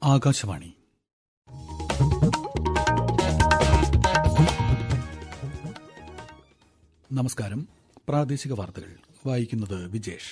ആകാശവാണി നമസ്കാരം പ്രാദേശിക വാർത്തകൾ വായിക്കുന്നത് വിജേഷ്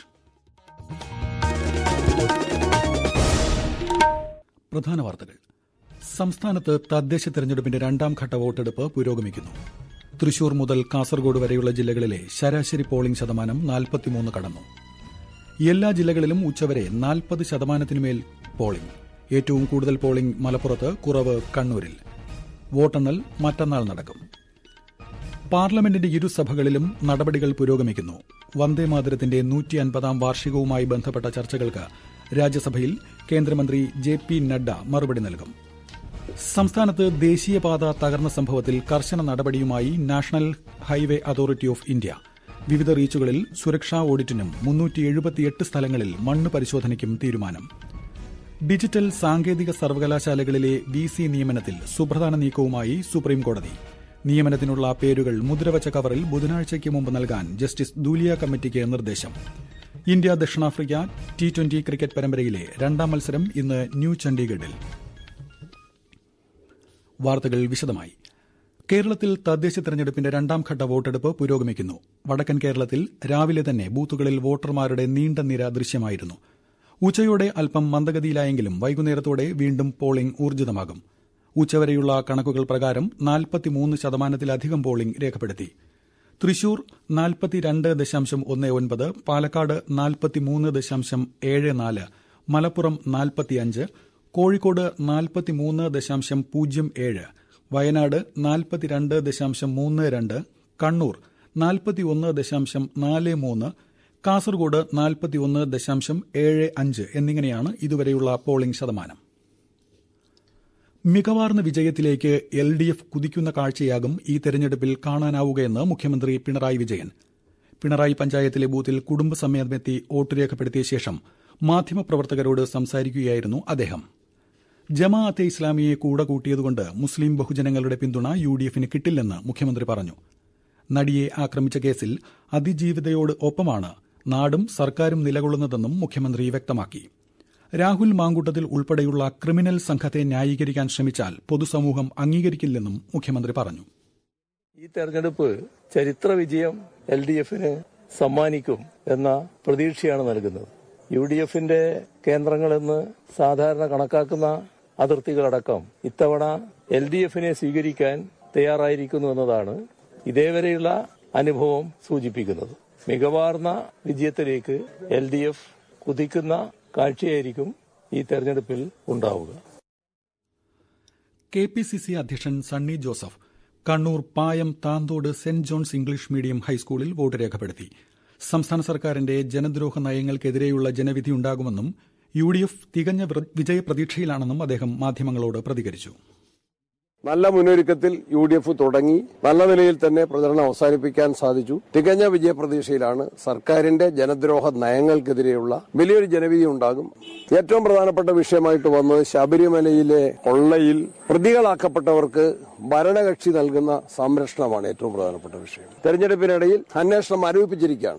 പ്രധാന വാർത്തകൾ സംസ്ഥാനത്ത് തദ്ദേശ തെരഞ്ഞെടുപ്പിന്റെ രണ്ടാം ഘട്ട വോട്ടെടുപ്പ് പുരോഗമിക്കുന്നു തൃശൂർ മുതൽ കാസർഗോഡ് വരെയുള്ള ജില്ലകളിലെ ശരാശരി പോളിംഗ് ശതമാനം നാൽപ്പത്തിമൂന്ന് കടന്നു എല്ലാ ജില്ലകളിലും ഉച്ചവരെ നാൽപ്പത് ശതമാനത്തിനുമേൽ പോളിംഗ് ഏറ്റവും കൂടുതൽ പോളിംഗ് മലപ്പുറത്ത് കുറവ് കണ്ണൂരിൽ വോട്ടെണ്ണൽ മറ്റന്നാൾ നടക്കും പാർലമെന്റിന്റെ ഇരുസഭകളിലും നടപടികൾ പുരോഗമിക്കുന്നു വന്ദേമാതരത്തിന്റെ നൂറ്റി അൻപതാം വാർഷികവുമായി ബന്ധപ്പെട്ട ചർച്ചകൾക്ക് രാജ്യസഭയിൽ കേന്ദ്രമന്ത്രി ജെ പി നഡ്ഡ മറുപടി നൽകും സംസ്ഥാനത്ത് ദേശീയപാത തകർന്ന സംഭവത്തിൽ കർശന നടപടിയുമായി national highway authority of India വിവിധ റീച്ചുകളിൽ സുരക്ഷാ ഓഡിറ്റിനും മുന്നൂറ്റി എഴുപത്തിയെട്ട് സ്ഥലങ്ങളിൽ മണ്ണ് പരിശോധനയ്ക്കും തീരുമാനം ഡിജിറ്റൽ സാങ്കേതിക സർവകലാശാലകളിലെ വി സി നിയമനത്തിൽ സുപ്രധാന നീക്കവുമായി സുപ്രീംകോടതി നിയമനത്തിനുള്ള പേരുകൾ മുദ്രവച്ച കവറിൽ ബുധനാഴ്ചയ്ക്ക് മുമ്പ് നൽകാൻ ജസ്റ്റിസ് ദൂലിയ കമ്മിറ്റിക്ക് നിർദ്ദേശം ഇന്ത്യ ദക്ഷിണാഫ്രിക്ക ടി ട്വന്റി ക്രിക്കറ്റ് പരമ്പരയിലെ രണ്ടാം മത്സരം ഇന്ന് ന്യൂ ചണ്ഡീഗഡിൽ വാർത്തകൾ വിശദമായി കേരളത്തിൽ തദ്ദേശ തെരഞ്ഞെടുപ്പിന്റെ രണ്ടാം ഘട്ട വോട്ടെടുപ്പ് പുരോഗമിക്കുന്നു വടക്കൻ കേരളത്തിൽ രാവിലെ തന്നെ ബൂത്തുകളിൽ വോട്ടർമാരുടെ നീണ്ട നിര ദൃശ്യമായിരുന്നു ഉച്ചയോടെ അല്പം മന്ദഗതിയിലായെങ്കിലും വൈകുന്നേരത്തോടെ വീണ്ടും പോളിംഗ് ഊർജിതമാകും ഉച്ചവരെയുള്ള കണക്കുകൾ പ്രകാരം നാൽപ്പത്തിമൂന്ന് ശതമാനത്തിലധികം പോളിംഗ് രേഖപ്പെടുത്തി തൃശൂർ നാൽപ്പത്തിരണ്ട് ദശാംശം ഒന്ന് ഒൻപത് പാലക്കാട് നാൽപ്പത്തിമൂന്ന് ദശാംശം ഏഴ് നാല് മലപ്പുറം നാൽപ്പത്തിയഞ്ച് കോഴിക്കോട് നാൽപ്പത്തിമൂന്ന് ദശാംശം പൂജ്യം ഏഴ് വയനാട് നാൽപ്പത്തിരണ്ട് ദശാംശം മൂന്ന് രണ്ട് കണ്ണൂർ നാൽപ്പത്തിയൊന്ന് ദശാംശം നാല് മൂന്ന് കാസർഗോഡ് നാൽപ്പത്തിയൊന്ന് ദശാംശം ഏഴ് അഞ്ച് എന്നിങ്ങനെയാണ് ഇതുവരെയുള്ള പോളിംഗ് ശതമാനം മികവാർന്ന വിജയത്തിലേക്ക് എൽ ഡി എഫ് കുതിക്കുന്ന കാഴ്ചയാകും ഈ തെരഞ്ഞെടുപ്പിൽ കാണാനാവുകയെന്ന് മുഖ്യമന്ത്രി പിണറായി വിജയൻ പിണറായി പഞ്ചായത്തിലെ ബൂത്തിൽ കുടുംബസമേതമെത്തി വോട്ട് രേഖപ്പെടുത്തിയ ശേഷം മാധ്യമപ്രവർത്തകരോട് സംസാരിക്കുകയായിരുന്നു അദ്ദേഹം ജമാഅത്തെ ഇസ്ലാമിയെ കൂടെ കൂട്ടിയതുകൊണ്ട് മുസ്ലിം ബഹുജനങ്ങളുടെ പിന്തുണ യു ഡി എഫിന് കിട്ടില്ലെന്ന് മുഖ്യമന്ത്രി പറഞ്ഞു നടിയെ ആക്രമിച്ച കേസിൽ അതിജീവിതയോട് ഒപ്പമാണ് നാടും സർക്കാരും നിലകൊള്ളുന്നതെന്നും മുഖ്യമന്ത്രി വ്യക്തമാക്കി രാഹുൽ മാങ്കൂട്ടത്തിൽ ഉൾപ്പെടെയുള്ള ക്രിമിനൽ സംഘത്തെ ന്യായീകരിക്കാൻ ശ്രമിച്ചാൽ പൊതുസമൂഹം അംഗീകരിക്കില്ലെന്നും മുഖ്യമന്ത്രി പറഞ്ഞു ഈ തെരഞ്ഞെടുപ്പ് ചരിത്ര വിജയം എൽ ഡി എഫിന് സമ്മാനിക്കും എന്ന പ്രതീക്ഷയാണ് നൽകുന്നത് യു ഡി എഫിന്റെ കേന്ദ്രങ്ങളെന്ന് സാധാരണ കണക്കാക്കുന്ന അതിർത്തികളടക്കം ഇത്തവണ എൽ ഡി എഫിനെ സ്വീകരിക്കാൻ തയ്യാറായിരിക്കുന്നു എന്നതാണ് ഇതേവരെയുള്ള അനുഭവം സൂചിപ്പിക്കുന്നത് മികവാർന്ന വിജയത്തിലേക്ക് എൽ ഡി എഫ് കുതിക്കുന്ന കാഴ്ചയായിരിക്കും ഈ തെരഞ്ഞെടുപ്പിൽ ഉണ്ടാവുക കെ പി സി സി അധ്യക്ഷൻ Sunny Joseph Kannur Payam Thanthode Saint John's English medium ഹൈസ്കൂളിൽ വോട്ട് രേഖപ്പെടുത്തി സംസ്ഥാന സർക്കാരിന്റെ ജനദ്രോഹ നയങ്ങൾക്കെതിരെയുള്ള ജനവിധിയുണ്ടാകുമെന്നും യു ഡി എഫ് തികഞ്ഞ വിജയപ്രതീക്ഷയിലാണെന്നും അദ്ദേഹം മാധ്യമങ്ങളോട് പ്രതികരിച്ചു നല്ല മുന്നൊരുക്കത്തിൽ യു ഡി എഫ് തുടങ്ങി നല്ല നിലയിൽ തന്നെ പ്രചരണം അവസാനിപ്പിക്കാൻ സാധിച്ചു തികഞ്ഞ വിജയപ്രതീക്ഷയിലാണ് സർക്കാരിന്റെ ജനദ്രോഹ നയങ്ങൾക്കെതിരെയുള്ള വലിയൊരു ജനവിധി ഉണ്ടാകും ഏറ്റവും പ്രധാനപ്പെട്ട വിഷയമായിട്ട് വന്നത് ശബരിമലയിലെ കൊള്ളയിൽ പ്രതികളാക്കപ്പെട്ടവർക്ക് ഭരണകക്ഷി നൽകുന്ന സംരക്ഷണമാണ് ഏറ്റവും പ്രധാനപ്പെട്ട വിഷയം തെരഞ്ഞെടുപ്പിനിടയിൽ അന്വേഷണം മരവിപ്പിച്ചിരിക്കുകയാണ്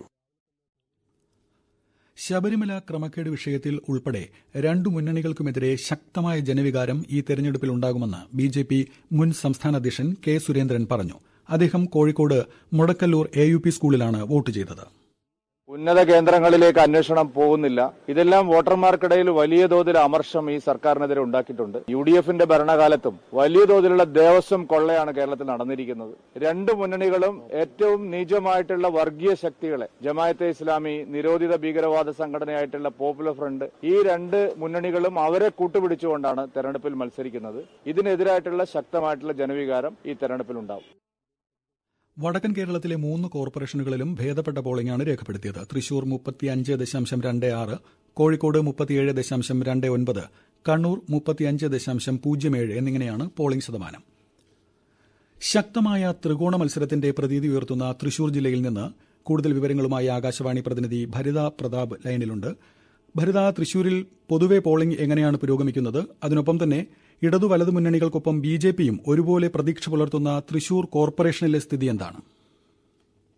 ശബരിമല ക്രമക്കേട് വിഷയത്തിൽ ഉൾപ്പെടെ രണ്ടു മുന്നണികൾക്കുമെതിരെ ശക്തമായ ജനവികാരം ഈ തെരഞ്ഞെടുപ്പിൽ ഉണ്ടാകുമെന്ന് ബി ജെ പി മുൻ സംസ്ഥാന അധ്യക്ഷൻ കെ സുരേന്ദ്രൻ പറഞ്ഞു അദ്ദേഹം Kozhikode Mudakkallur A U P സ്കൂളിലാണ് വോട്ട് ചെയ്തത് ഉന്നത കേന്ദ്രങ്ങളിലേക്ക് അന്വേഷണം പോകുന്നില്ല ഇതെല്ലാം വോട്ടർമാർക്കിടയിൽ വലിയ തോതിൽ അമർഷം ഈ സർക്കാരിനെതിരെ ഉണ്ടാക്കിയിട്ടുണ്ട് യു ഡി എഫിന്റെ ഭരണകാലത്തും വലിയ തോതിലുള്ള ദേവസ്വം കൊള്ളയാണ് കേരളത്തിൽ നടന്നിരിക്കുന്നത് രണ്ട് മുന്നണികളും ഏറ്റവും നീചമായിട്ടുള്ള വർഗീയ ശക്തികളെ ജമായത്തെ ഇസ്ലാമി നിരോധിത ഭീകരവാദ സംഘടനയായിട്ടുള്ള പോപ്പുലർ ഫ്രണ്ട് ഈ രണ്ട് മുന്നണികളും അവരെ കൂട്ടുപിടിച്ചുകൊണ്ടാണ് തെരഞ്ഞെടുപ്പിൽ മത്സരിക്കുന്നത് ഇതിനെതിരായിട്ടുള്ള ശക്തമായിട്ടുള്ള ജനവികാരം ഈ തെരഞ്ഞെടുപ്പിൽ ഉണ്ടാവും വടക്കൻ കേരളത്തിലെ മൂന്ന് കോർപ്പറേഷനുകളിലും ഭേദപ്പെട്ട പോളിംഗാണ് രേഖപ്പെടുത്തിയത് തൃശൂർ മുപ്പത്തിയഞ്ച് ദശാംശം രണ്ട് ആറ് കോഴിക്കോട് മുപ്പത്തിയേഴ് ദശാംശം രണ്ട് ഒൻപത് കണ്ണൂർ മുപ്പത്തിയഞ്ച് ദശാംശം പൂജ്യം ഏഴ് എന്നിങ്ങനെയാണ് പോളിംഗ് ശതമാനം ശക്തമായ ത്രികോണ മത്സരത്തിന്റെ പ്രതീതി ഉയർത്തുന്ന തൃശൂർ ജില്ലയിൽ നിന്ന് കൂടുതൽ വിവരങ്ങളുമായി ആകാശവാണി പ്രതിനിധി ഭരിത പ്രതാപ് ലൈനിലുണ്ട് ഭരിത തൃശൂരിൽ പൊതുവെ പോളിംഗ് എങ്ങനെയാണ് പുരോഗമിക്കുന്നത് അതിനൊപ്പം തന്നെ ഇടതു വലതു മുന്നണികൾക്കൊപ്പം ബി ജെ പിയും ഒരുപോലെ പ്രതീക്ഷ പുലർത്തുന്ന തൃശൂർ കോർപ്പറേഷനിലെ സ്ഥിതി എന്താണ്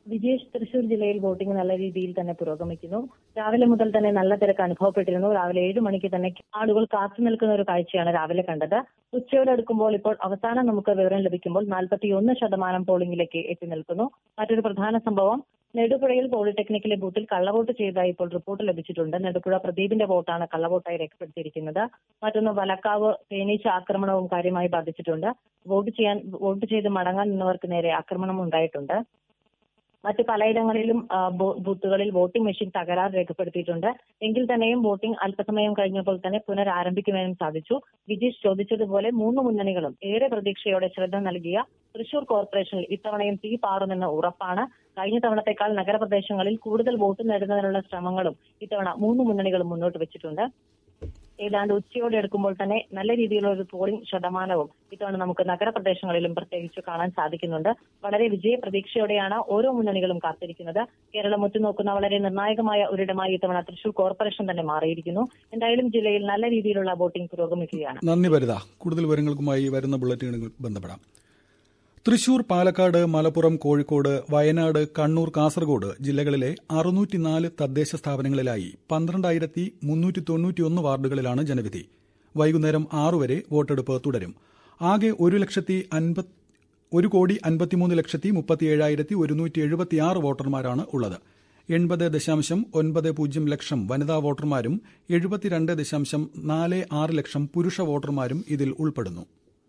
വിജേഷ് തൃശൂർ ജില്ലയിൽ വോട്ടിംഗ് നല്ല രീതിയിൽ തന്നെ പുരോഗമിക്കുന്നു രാവിലെ മുതൽ തന്നെ നല്ല തിരക്ക് അനുഭവപ്പെട്ടിരുന്നു രാവിലെ ഏഴ് മണിക്ക് തന്നെ ആളുകൾ കാത്തു നിൽക്കുന്ന ഒരു കാഴ്ചയാണ് രാവിലെ കണ്ടത് ഉച്ചയോടെ അടുക്കുമ്പോൾ ഇപ്പോൾ അവസാനം നമുക്ക് വിവരം ലഭിക്കുമ്പോൾ നാൽപ്പത്തിയൊന്ന് ശതമാനം പോളിംഗിലേക്ക് എത്തി നിൽക്കുന്നു മറ്റൊരു പ്രധാന സംഭവം നെടുപുഴയിൽ പോളിടെക്നിക്കിലെ ബൂത്തിൽ കള്ളവോട്ട് ചെയ്തതായി ഇപ്പോൾ റിപ്പോർട്ട് ലഭിച്ചിട്ടുണ്ട് നെടുപുഴ പ്രദീപിന്റെ വോട്ടാണ് കള്ളവോട്ടായി രേഖപ്പെടുത്തിയിരിക്കുന്നത് മറ്റൊന്ന് വലക്കാവ് തേനീച്ച ആക്രമണവും കാര്യമായി ബാധിച്ചിട്ടുണ്ട് വോട്ട് ചെയ്യാൻ വോട്ട് ചെയ്ത് മടങ്ങാൻ നിന്നവർക്ക് നേരെ ആക്രമണം ഉണ്ടായിട്ടുണ്ട് മറ്റ് പലയിടങ്ങളിലും ആ, ബോ- ബൂത്തുകളിൽ വോട്ടിംഗ് മെഷീൻ തകരാർ രേഖപ്പെടുത്തിയിട്ടുണ്ട് എങ്കിൽ തന്നെയും വോട്ടിംഗ് അല്പസമയം കഴിഞ്ഞപ്പോൾ തന്നെ പുനരാരംഭിക്കുവാനും സാധിച്ചു വിജീഷ് ചോദിച്ചതുപോലെ മൂന്ന് മുന്നണികളും ഏറെ പ്രതീക്ഷയോടെ ശ്രദ്ധ നൽകിയ തൃശൂർ കോർപ്പറേഷനിൽ ഇത്തവണയും തീ പാറുമെന്ന് ഉറപ്പാണ് കഴിഞ്ഞ തവണത്തെക്കാൾ നഗരപ്രദേശങ്ങളിൽ കൂടുതൽ വോട്ട് നേടുന്നതിനുള്ള ശ്രമങ്ങളും ഇത്തവണ മൂന്ന് മുന്നണികളും മുന്നോട്ട് വെച്ചിട്ടുണ്ട് ഏതാണ്ട് ഉച്ചയോടെ എടുക്കുമ്പോൾ തന്നെ നല്ല രീതിയിലുള്ള ഒരു പോളിംഗ് ശതമാനവും ഇത്തവണ നമുക്ക് നഗരപ്രദേശങ്ങളിലും പ്രത്യേകിച്ച് കാണാൻ സാധിക്കുന്നുണ്ട് വളരെ വിജയ പ്രതീക്ഷയോടെയാണ് ഓരോ മുന്നണികളും കാത്തിരിക്കുന്നത് കേരളം ഉറ്റുനോക്കുന്ന വളരെ നിർണായകമായ ഒരിടമായി ഇത്തവണ തൃശൂർ കോർപ്പറേഷൻ തന്നെ മാറിയിരിക്കുന്നു എന്തായാലും ജില്ലയിൽ നല്ല രീതിയിലുള്ള വോട്ടിംഗ് പുരോഗമിക്കുകയാണ് നന്ദി ഭരിത കൂടുതൽ വിവരങ്ങൾക്കുമായി വരുന്ന ബുള്ളറ്റിനുകൾ ബന്ധപ്പെടാം തൃശൂർ പാലക്കാട് മലപ്പുറം കോഴിക്കോട് വയനാട് കണ്ണൂർ കാസർഗോഡ് ജില്ലകളിലെ അറുന്നൂറ്റിനാല് തദ്ദേശ സ്ഥാപനങ്ങളിലായി പന്ത്രണ്ടായിരത്തി മുന്നൂറ്റി തൊണ്ണൂറ്റിയൊന്ന് വാർഡുകളിലാണ് ജനവിധി വൈകുന്നേരം ആറു വരെ വോട്ടെടുപ്പ് തുടരും ആകെ ഒരു ലക്ഷത്തി അൻപത് ഒരു കോടി അൻപത്തിമൂന്ന് ലക്ഷത്തി മുപ്പത്തിയേഴായിരത്തി ഒരുന്നൂറ്റി എഴുപത്തിയാറ് വോട്ടർമാരാണ് ഉള്ളത് എൺപത് ദശാംശം ഒൻപത് പൂജ്യം ലക്ഷം വനിതാ വോട്ടർമാരും എഴുപത്തിരണ്ട് ദശാംശം നാല് ആറ് ലക്ഷം പുരുഷ വോട്ടർമാരും ഇതിൽ ഉൾപ്പെടുന്നു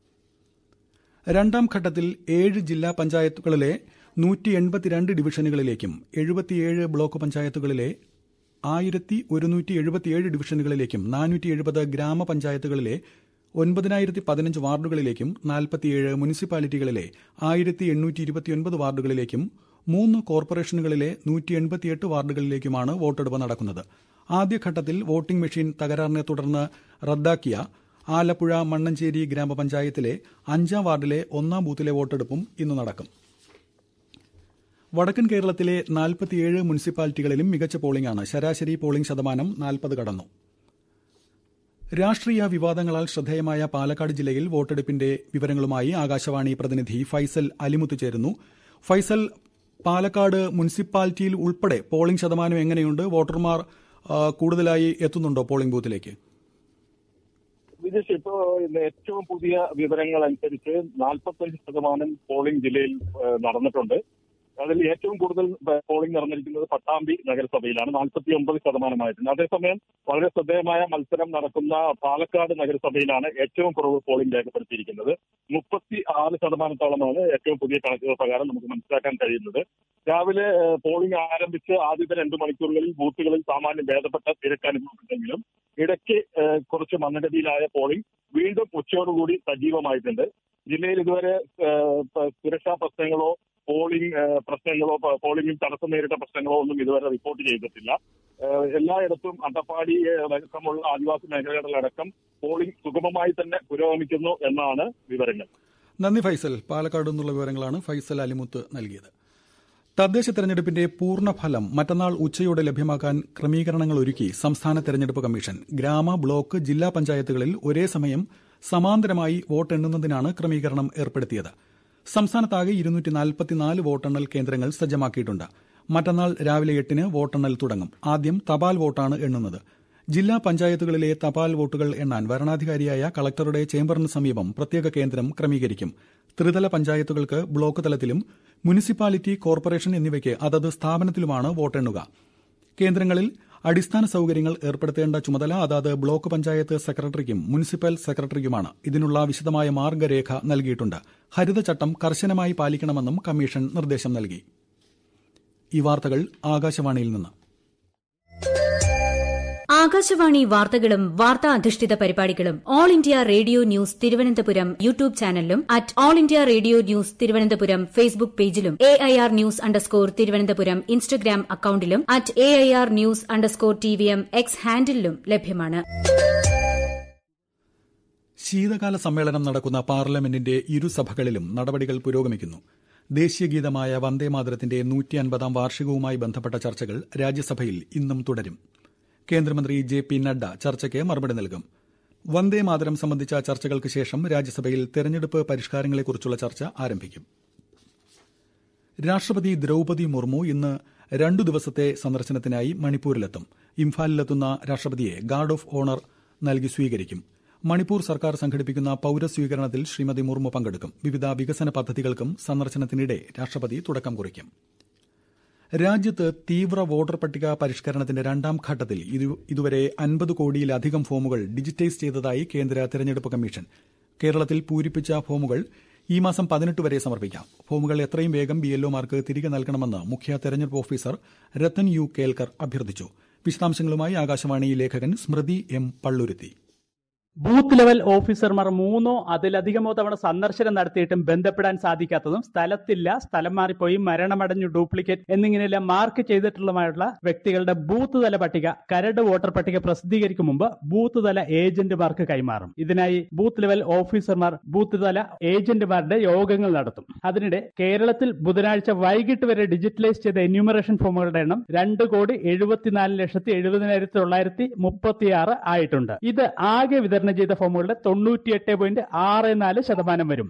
രണ്ടാം ഘട്ടത്തിൽ ഏഴ് ജില്ലാ പഞ്ചായത്തുകളിലെ നൂറ്റി എൺപത്തിരണ്ട് ഡിവിഷനുകളിലേക്കും എഴുപത്തിയേഴ് ബ്ലോക്ക് പഞ്ചായത്തുകളിലെ ആയിരത്തി ഒരുന്നൂറ്റി എഴുപത്തിയേഴ് ഡിവിഷനുകളിലേക്കും നാനൂറ്റി എഴുപത് ഗ്രാമപഞ്ചായത്തുകളിലെ ഒൻപതിനായിരത്തി പതിനഞ്ച് വാർഡുകളിലേക്കും നാൽപ്പത്തിയേഴ് മുനിസിപ്പാലിറ്റികളിലെ ആയിരത്തി എണ്ണൂറ്റി ഇരുപത്തിയൊൻപത് വാർഡുകളിലേക്കും മൂന്ന് കോർപ്പറേഷനുകളിലെ നൂറ്റി എൺപത്തിയെട്ട് വാർഡുകളിലേക്കുമാണ് വോട്ടെടുപ്പ് നടക്കുന്നത് ആദ്യഘട്ടത്തിൽ വോട്ടിംഗ് മെഷീൻ തകരാറിനെ തുടർന്ന് റദ്ദാക്കിയ ആലപ്പുഴ മണ്ണഞ്ചേരി ഗ്രാമപഞ്ചായത്തിലെ അഞ്ചാം വാർഡിലെ ഒന്നാം ബൂത്തിലെ വോട്ടെടുപ്പും ഇന്ന് നടക്കും വടക്കൻ കേരളത്തിലെ നാൽപ്പത്തിയേഴ് മുനിസിപ്പാലിറ്റികളിലും മികച്ച പോളിംഗാണ് ശരാശരി പോളിംഗ് ശതമാനം നാൽപ്പത് കടന്നു രാഷ്ട്രീയ വിവാദങ്ങളാൽ ശ്രദ്ധേയമായ പാലക്കാട് ജില്ലയിൽ വോട്ടെടുപ്പിന്റെ വിവരങ്ങളുമായി ആകാശവാണി പ്രതിനിധി ഫൈസൽ അലിമുത്ത് ചേരുന്നു ഫൈസൽ പാലക്കാട് മുനിസിപ്പാലിറ്റിയിൽ ഉൾപ്പെടെ പോളിംഗ് ശതമാനം എങ്ങനെയുണ്ട് വോട്ടർമാർ ആ, കൂടുതലായി എത്തുന്നുണ്ടോ പോളിംഗ് ബൂത്തിലേക്ക് വിദേശ ഇപ്പോ ഇന്ന് ഏറ്റവും പുതിയ വിവരങ്ങൾ അനുസരിച്ച് നാൽപ്പത്തഞ്ച് ശതമാനം പോളിംഗ് ജില്ലയിൽ ഏഹ്, നടന്നിട്ടുണ്ട് അതിൽ ഏറ്റവും കൂടുതൽ ഏഹ്, പോളിംഗ് നടന്നിരിക്കുന്നത് പട്ടാമ്പി നഗരസഭയിലാണ് നാൽപ്പത്തി ഒമ്പത് ശതമാനമായിട്ടുണ്ട് അതേസമയം വളരെ ശ്രദ്ധേയമായ മത്സരം നടക്കുന്ന പാലക്കാട് നഗരസഭയിലാണ് ഏറ്റവും കുറവ് പോളിംഗ് രേഖപ്പെടുത്തിയിരിക്കുന്നത് മുപ്പത്തി ആറ് ശതമാനത്തോളമാണ് ഏറ്റവും പുതിയ കണക്കുകൾ പ്രകാരം നമുക്ക് മനസ്സിലാക്കാൻ കഴിയുന്നത് രാവിലെ ഏഹ്, പോളിംഗ് ആരംഭിച്ച് ആദ്യത്തെ രണ്ട് മണിക്കൂറുകളിൽ ബൂത്തുകളിൽ സാമാന്യം ഭേദപ്പെട്ട തിരക്ക് അനുഭവപ്പെട്ടെങ്കിലും ഇടയ്ക്ക് ഏഹ്, കുറച്ച് മന്ദഗതിയിലായ പോളിംഗ് വീണ്ടും ഉച്ചയോടുകൂടി സജീവമായിട്ടുണ്ട് ജില്ലയിൽ ഇതുവരെ ഏഹ്, പ- സുരക്ഷാ പ്രശ്നങ്ങളോ പോളിംഗ് ഏഹ്, പ്രശ്നങ്ങളോ പ- പോളിംഗിൽ തടസ്സം നേരിട്ട പ്രശ്നങ്ങളോ ഒന്നും ഇതുവരെ റിപ്പോർട്ട് ചെയ്തിട്ടില്ല ഏഹ്, എല്ലായിടത്തും അട്ടപ്പാടി ഏഹ്, അടക്കമുള്ള ആദിവാസി മേഖലകളിലടക്കം പോളിംഗ് സുഗമമായി തന്നെ പുരോഗമിക്കുന്നു എന്നാണ് വിവരങ്ങൾ നന്ദി ഫൈസൽ പാലക്കാട് നിന്നുള്ള വിവരങ്ങളാണ് ഫൈസൽ അലിമുത്ത് നൽകിയത് തദ്ദേശ തെരഞ്ഞെടുപ്പിന്റെ പൂർണ്ണഫലം മറ്റന്നാൾ ഉച്ചയോടെ ലഭ്യമാക്കാൻ ക്രമീകരണങ്ങൾ ഒരുക്കി സംസ്ഥാന തെരഞ്ഞെടുപ്പ് കമ്മീഷൻ ഗ്രാമ ബ്ലോക്ക് ജില്ലാ പഞ്ചായത്തുകളിൽ ഒരേ സമയം സമാന്തരമായി വോട്ടെണ്ണുന്നതിനാണ് ക്രമീകരണം ഏർപ്പെടുത്തിയത് സംസ്ഥാനത്താകെ ഇരുന്നൂറ്റി നാൽപ്പത്തിനാല് വോട്ടെണ്ണൽ കേന്ദ്രങ്ങൾ സജ്ജമാക്കിയിട്ടുണ്ട് മറ്റന്നാൾ രാവിലെ എട്ടിന് വോട്ടെണ്ണൽ തുടങ്ങും ആദ്യം തപാൽ വോട്ടാണ് എണ്ണുന്നത് ജില്ലാ പഞ്ചായത്തുകളിലെ തപാൽ വോട്ടുകൾ എണ്ണാൻ വരണാധികാരിയായ കളക്ടറുടെ ചേംബറിന് സമീപം പ്രത്യേക കേന്ദ്രം ക്രമീകരിക്കും ത്രിതല പഞ്ചായത്തുകൾക്ക് ബ്ലോക്ക് തലത്തിലും മുനിസിപ്പാലിറ്റി കോർപ്പറേഷൻ എന്നിവയ്ക്ക് അതത് സ്ഥാപനത്തിലുമാണ് വോട്ടെണ്ണുക കേന്ദ്രങ്ങളിൽ അടിസ്ഥാന സൌകര്യങ്ങൾ ഏർപ്പെടുത്തേണ്ട ചുമതല അതാത് ബ്ലോക്ക് പഞ്ചായത്ത് സെക്രട്ടറിക്കും മുനിസിപ്പൽ സെക്രട്ടറിക്കുമാണ് ഇതിനുള്ള വിശദമായ മാർഗരേഖ നൽകിയിട്ടുണ്ട് ഹരിതചട്ടം കർശനമായി പാലിക്കണമെന്നും കമ്മീഷൻ നിർദ്ദേശം നൽകി ഈ വാർത്തകൾ ആകാശവാണിയിൽ നിന്ന് ആകാശവാണി വാർത്തകളും വാർത്താ അധിഷ്ഠിത പരിപാടികളും all India radio news Thiruvananthapuram YouTube ചാനലിലും at all India radio news Thiruvananthapuram Facebook പേജിലും A I R news underscore Thiruvananthapuram Instagram അക്കൌണ്ടിലും at A I R news underscore T V M X ഹാൻഡിലും ലഭ്യമാണ് ശീതകാല സമ്മേളനം നടക്കുന്ന പാർലമെന്റിന്റെ ഇരുസഭകളിലും നടപടികൾ പുരോഗമിക്കുന്നു ദേശീയഗീതമായ വന്ദേമാതരത്തിന്റെ നൂറ്റി അൻപതാം വാർഷികവുമായി ബന്ധപ്പെട്ട ചർച്ചകൾ രാജ്യസഭയിൽ ഇന്നും തുടരും കേന്ദ്രമന്ത്രി ജെ പി നഡ്ഡ ചർച്ചയ്ക്ക് മറുപടി നൽകും വന്ദേമാതരം സംബന്ധിച്ച ചർച്ചകൾക്ക് ശേഷം രാജ്യസഭയിൽ തെരഞ്ഞെടുപ്പ് പരിഷ്കാരങ്ങളെക്കുറിച്ചുള്ള ചർച്ച ആരംഭിക്കും രാഷ്ട്രപതി ദ്രൌപതി മുർമു ഇന്ന് രണ്ടു ദിവസത്തെ സന്ദർശനത്തിനായി മണിപ്പൂരിലെത്തും ഇംഫാലിലെത്തുന്ന രാഷ്ട്രപതിയെ ഗാർഡ് ഓഫ് ഓണർ നൽകി സ്വീകരിക്കും മണിപ്പൂർ സർക്കാർ സംഘടിപ്പിക്കുന്ന പൌരസ്വീകരണത്തിൽ ശ്രീമതി മുർമു പങ്കെടുക്കും വിവിധ വികസന പദ്ധതികൾക്കും സന്ദർശനത്തിനിടെ രാഷ്ട്രപതി തുടക്കം കുറിക്കും രാജ്യത്ത് തീവ്ര വോട്ടർ പട്ടിക പരിഷ്കരണത്തിന്റെ രണ്ടാം ഘട്ടത്തിൽ ഇതുവരെ അൻപത് കോടിയിലധികം ഫോമുകൾ ഡിജിറ്റൈസ് ചെയ്തതായി കേന്ദ്ര തെരഞ്ഞെടുപ്പ് കമ്മീഷൻ കേരളത്തിൽ പൂരിപ്പിച്ച ഫോമുകൾ ഈ മാസം പതിനെട്ട് വരെ സമർപ്പിക്കാം ഫോമുകൾ എത്രയും വേഗം ബിഎൽഒമാർക്ക് തിരികെ നൽകണമെന്ന് മുഖ്യ തെരഞ്ഞെടുപ്പ് ഓഫീസർ രത്തൻ യു കേൽക്കർ അഭ്യർത്ഥിച്ചു വിശദാംശങ്ങളുമായി ആകാശവാണി ലേഖകൻ Smriti M Palluruthy booth level ഓഫീസർമാർ മൂന്നോ അതിലധികമോ തവണ സന്ദർശനം നടത്തിയിട്ടും ബന്ധപ്പെടാൻ സാധിക്കാത്തതും സ്ഥലത്തില്ല സ്ഥലം മാറിപ്പോയി മരണമടഞ്ഞു ഡ്യൂപ്ലിക്കേറ്റ് എന്നിങ്ങനെയെല്ലാം മാർക്ക് ചെയ്തിട്ടുള്ളതുമായിട്ടുള്ള വ്യക്തികളുടെ ബൂത്ത് തല പട്ടിക കരട് വോട്ടർ പട്ടിക പ്രസിദ്ധീകരിക്കും മുമ്പ് ബൂത്ത് തല ഏജന്റുമാർക്ക് കൈമാറും ഇതിനായി ബൂത്ത് ലെവൽ ഓഫീസർമാർ ബൂത്ത് തല ഏജന്റുമാരുടെ യോഗങ്ങൾ നടത്തും അതിനിടെ കേരളത്തിൽ ബുധനാഴ്ച വൈകിട്ട് വരെ ഡിജിറ്റലൈസ് ചെയ്ത എന്യൂമറേഷൻ ഫോമുകളുടെ എണ്ണം രണ്ട് കോടി എഴുപത്തിനാല് ലക്ഷത്തി എഴുപതിനായിരത്തി തൊള്ളായിരത്തി മുപ്പത്തിയാറ് ആയിട്ടുണ്ട് ഇത് ആകെ വിതരണം വിതരണം ചെയ്ത ഫോമുകളുടെ തൊണ്ണൂറ്റിയെട്ട് പോയിന്റ് ആറ് നാല് ശതമാനം വരും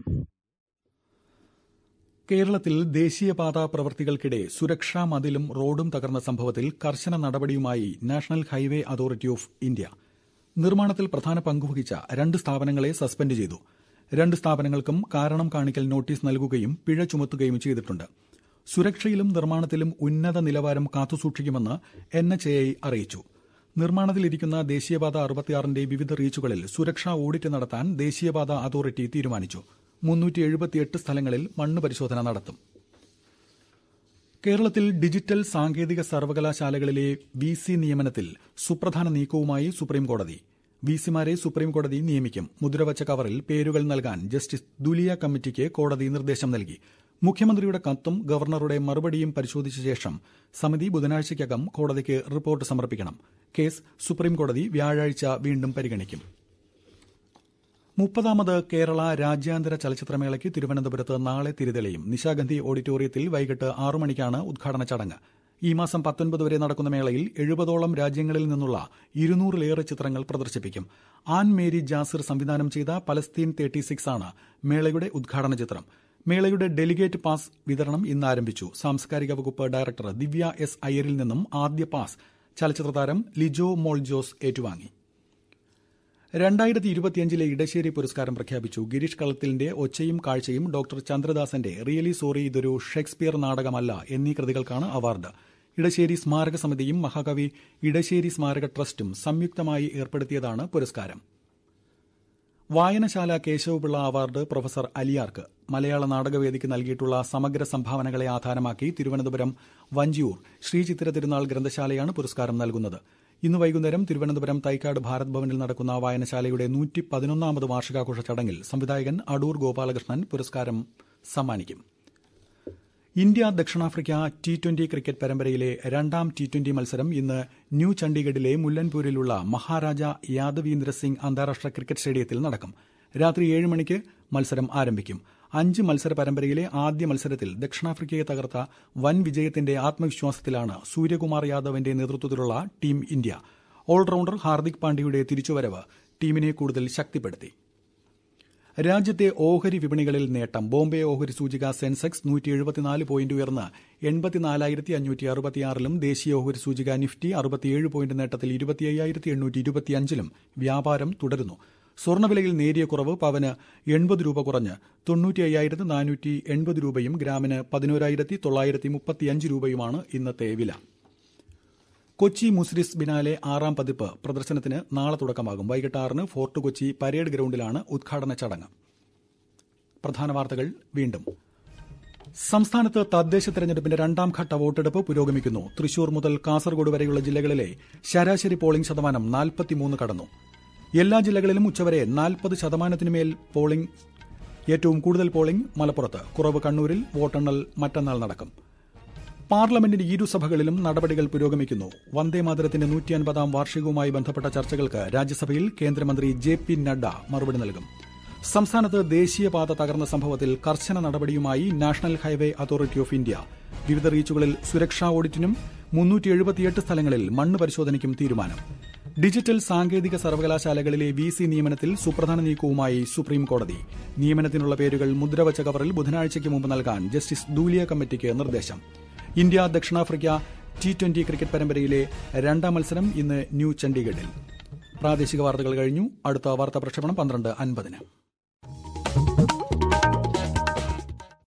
കേരളത്തിൽ ദേശീയപാത പ്രവൃത്തികൾക്കിടെ സുരക്ഷാ മതിലും റോഡും തകർന്ന സംഭവത്തിൽ കർശന നടപടിയുമായി national highway authority of India നിർമ്മാണത്തിൽ പ്രധാന പങ്കുവഹിച്ച രണ്ട് സ്ഥാപനങ്ങളെ സസ്പെൻഡ് ചെയ്തു രണ്ട് സ്ഥാപനങ്ങൾക്കും കാരണം കാണിക്കൽ നോട്ടീസ് നൽകുകയും പിഴ ചുമത്തുകയും ചെയ്തിട്ടുണ്ട് സുരക്ഷയിലും നിർമ്മാണത്തിലും ഉന്നത നിലവാരം കാത്തുസൂക്ഷിക്കുമെന്ന് എൻ എച്ച് എ ഐ അറിയിച്ചു നിർമ്മാണത്തിലിരിക്കുന്ന ദേശീയപാത അറുപത്തിയാറിന്റെ വിവിധ റീച്ചുകളിൽ സുരക്ഷാ ഓഡിറ്റ് നടത്താൻ ദേശീയപാത അതോറിറ്റി തീരുമാനിച്ചു മുന്നൂറ്റി എഴുപത്തിയെട്ട് സ്ഥലങ്ങളിൽ മണ്ണ് പരിശോധന നടത്തും കേരളത്തിൽ ഡിജിറ്റൽ സാങ്കേതിക സർവകലാശാലകളിലെ വി സി നിയമനത്തിൽ സുപ്രധാന നീക്കവുമായി സുപ്രീംകോടതി വിസിമാരെ സുപ്രീംകോടതി നിയമിക്കും മുദ്രവച്ച കവറിൽ പേരുകൾ നൽകാൻ ജസ്റ്റിസ് ദുലിയ കമ്മിറ്റിക്ക് കോടതി നിർദ്ദേശം നൽകി മുഖ്യമന്ത്രിയുടെ കത്തും ഗവർണറുടെ മറുപടിയും പരിശോധിച്ച ശേഷം സമിതി ബുധനാഴ്ചയ്ക്കകം കോടതിക്ക് റിപ്പോർട്ട് സമർപ്പിക്കണം കേസ് സുപ്രീംകോടതി വ്യാഴാഴ്ച വീണ്ടും പരിഗണിക്കും മുപ്പതാമത് കേരള രാജ്യാന്തര ചലച്ചിത്രമേളയ്ക്ക് തിരുവനന്തപുരത്ത് നാളെ തിരിതെളിയും നിശാഗന്ധി ഓഡിറ്റോറിയത്തിൽ വൈകിട്ട് ആറു മണിക്കാണ് ഉദ്ഘാടന ചടങ്ങ് ഈ മാസം പത്തൊൻപത് വരെ നടക്കുന്ന മേളയിൽ എഴുപതോളം രാജ്യങ്ങളിൽ നിന്നുള്ള ഇരുന്നൂറിലേറെ ചിത്രങ്ങൾ പ്രദർശിപ്പിക്കും ആൻ മേരി ജാസിർ സംവിധാനം ചെയ്ത പലസ്തീൻ തേർട്ടി സിക്സ് ആണ് മേളയുടെ ഉദ്ഘാടന ചിത്രം മേളയുടെ ഡെലിഗേറ്റ് പാസ് വിതരണം ഇന്ന് ആരംഭിച്ചു സാംസ്കാരിക വകുപ്പ് ഡയറക്ടർ ദിവ്യ എസ് അയ്യരിൽ നിന്നും ആദ്യ പാസ് ചലച്ചിത്ര താരം ലിജോ മോൾ ജോസ് ഏറ്റുവാങ്ങി രണ്ടായിരത്തി ഇരുപത്തിയഞ്ചിലെ ഇടശ്ശേരി പുരസ്കാരം പ്രഖ്യാപിച്ചു ഗിരീഷ് കളത്തിലിന്റെ ഒച്ചയും കാഴ്ചയും ഡോക്ടർ ചന്ദ്രദാസന്റെ റിയലി സോറി ഇതൊരു ഷേക്സ്പിയർ നാടകമല്ല എന്നീ കൃതികൾക്കാണ് അവാർഡ് ഇടശ്ശേരി സ്മാരക സമിതിയും മഹാകവി ഇടശ്ശേരി സ്മാരക ട്രസ്റ്റും സംയുക്തമായി ഏർപ്പെടുത്തിയതാണ് പുരസ്കാരം വായനശാല കേശവപിള്ള അവാർഡ് പ്രൊഫസർ അലിയാർക്ക് മലയാള നാടകവേദിക്ക് നൽകിയിട്ടുള്ള സമഗ്ര സംഭാവനകളെ ആധാരമാക്കി തിരുവനന്തപുരം വഞ്ചിയൂർ ശ്രീചിത്തിര തിരുനാൾ ഗ്രന്ഥശാലയാണ് പുരസ്കാരം നൽകുന്നത് ഇന്ന് വൈകുന്നേരം തിരുവനന്തപുരം തൈക്കാട് ഭാരത് ഭവനിൽ നടക്കുന്ന വായനശാലയുടെ നൂറ്റി പതിനൊന്നാമത് വാർഷികാഘോഷ ചടങ്ങിൽ സംവിധായകൻ അടൂർ ഗോപാലകൃഷ്ണൻ പുരസ്കാരം സമ്മാനിക്കും ഇന്ത്യ ദക്ഷിണാഫ്രിക്ക ടി ട്വന്റി ക്രിക്കറ്റ് പരമ്പരയിലെ രണ്ടാം ടി ട്വന്റി മത്സരം ഇന്ന് ന്യൂ ചണ്ഡീഗഡിലെ മുല്ലൻപൂരിലുള്ള മഹാരാജ യാദവീന്ദ്ര സിംഗ് അന്താരാഷ്ട്ര ക്രിക്കറ്റ് സ്റ്റേഡിയത്തിൽ നടക്കും രാത്രി ഏഴ് മണിക്ക് മത്സരം ആരംഭിക്കും അഞ്ച് മത്സര പരമ്പരയിലെ ആദ്യ മത്സരത്തിൽ ദക്ഷിണാഫ്രിക്കയെ തകർത്ത വൻ വിജയത്തിന്റെ ആത്മവിശ്വാസത്തിലാണ് സൂര്യകുമാർ യാദവിന്റെ നേതൃത്വത്തിലുള്ള ടീം ഇന്ത്യ ഓൾറൌണ്ടർ ഹാർദിക് പാണ്ഡ്യയുടെ തിരിച്ചുവരവ് ടീമിനെ കൂടുതൽ ശക്തിപ്പെടുത്തി രാജ്യത്തെ ഓഹരി വിപണികളിൽ നേട്ടം ബോംബെ ഓഹരി സൂചിക സെൻസെക്സ് നൂറ്റി എഴുപത്തിനാല് പോയിന്റ് ഉയർന്ന് എൺപത്തിനാലായിരത്തി അഞ്ഞൂറ്റി അറുപത്തിയാറിലും ദേശീയ ഓഹരി സൂചിക നിഫ്റ്റി അറുപത്തിയേഴ് പോയിന്റ് നേട്ടത്തിൽ ഇരുപത്തിയ്യായിരത്തി എണ്ണൂറ്റി ഇരുപത്തിയഞ്ചിലും വ്യാപാരം തുടരുന്നു സ്വർണ്ണവിലയിൽ നേരിയ കുറവ് പവന് എൺപത് രൂപ കുറഞ്ഞ് തൊണ്ണൂറ്റി അയ്യായിരത്തി നാനൂറ്റി എൺപത് രൂപയും ഗ്രാമിന് പതിനോരായിരത്തി തൊള്ളായിരത്തി മുപ്പത്തിയഞ്ച് രൂപയുമാണ് ഇന്നത്തെ വില കൊച്ചി മുസ്രിസ് ബിനാലെ ആറാം പതിപ്പ് പ്രദർശനത്തിന് നാളെ തുടക്കമാകും വൈകിട്ട് ആറിന് ഫോർട്ട് കൊച്ചി പരേഡ് ഗ്രൌണ്ടിലാണ് ഉദ്ഘാടന ചടങ്ങ് പ്രധാന വാർത്തകൾ വീണ്ടും സംസ്ഥാനത്ത് തദ്ദേശ തെരഞ്ഞെടുപ്പിന്റെ രണ്ടാം ഘട്ട വോട്ടെടുപ്പ് പുരോഗമിക്കുന്നു തൃശൂർ മുതൽ കാസർഗോഡ് വരെയുള്ള ജില്ലകളിലെ ശരാശരി പോളിംഗ് ശതമാനം നാൽപ്പത്തിമൂന്ന് കടന്നു എല്ലാ ജില്ലകളിലും ഉച്ചവരെ നാൽപ്പത് ശതമാനത്തിനുമേൽ പോളിംഗ് ഏറ്റവും കൂടുതൽ പോളിംഗ് മലപ്പുറത്ത് കുറവ് കണ്ണൂരിൽ വോട്ടെണ്ണൽ മറ്റന്നാൾ നടക്കും പാർലമെന്റിന്റെ ഇരുസഭകളിലും നടപടികൾ പുരോഗമിക്കുന്നു വന്ദേമാതരത്തിന്റെ നൂറ്റി അൻപതാം വാർഷികവുമായി ബന്ധപ്പെട്ട ചർച്ചകൾക്ക് രാജ്യസഭയിൽ കേന്ദ്രമന്ത്രി ജെ പി നഡ്ഡ മറുപടി നൽകും സംസ്ഥാനത്ത് ദേശീയപാത തകർന്ന സംഭവത്തിൽ കർശന നടപടിയുമായി national highway authority of India വിവിധ റീച്ചുകളിൽ സുരക്ഷാ ഓഡിറ്റിനും മുന്നൂറ്റി എഴുപത്തിയെട്ട് സ്ഥലങ്ങളിൽ മണ്ണ് പരിശോധനയ്ക്കും തീരുമാനം ഡിജിറ്റൽ സാങ്കേതിക സർവകലാശാലകളിലെ വി സി നിയമനത്തിൽ സുപ്രധാന നീക്കവുമായി സുപ്രീം കോടതി നിയമനത്തിനുള്ള പേരുകൾ മുദ്രവച്ച കവറിൽ ബുധനാഴ്ചയ്ക്ക് മുമ്പ് നൽകാൻ ജസ്റ്റിസ് ദൂലിയ കമ്മിറ്റിക്ക് നിർദ്ദേശം ഇന്ത്യ ദക്ഷിണാഫ്രിക്ക ടി ട്വന്റി ക്രിക്കറ്റ് പരമ്പരയിലെ രണ്ടാം മത്സരം ഇന്ന് ന്യൂ ചണ്ഡീഗഡിൽ പ്രാദേശിക വാർത്തകൾ കഴിഞ്ഞു അടുത്ത വാർത്താ പ്രക്ഷേപണം പന്ത്രണ്ട് അൻപതിന്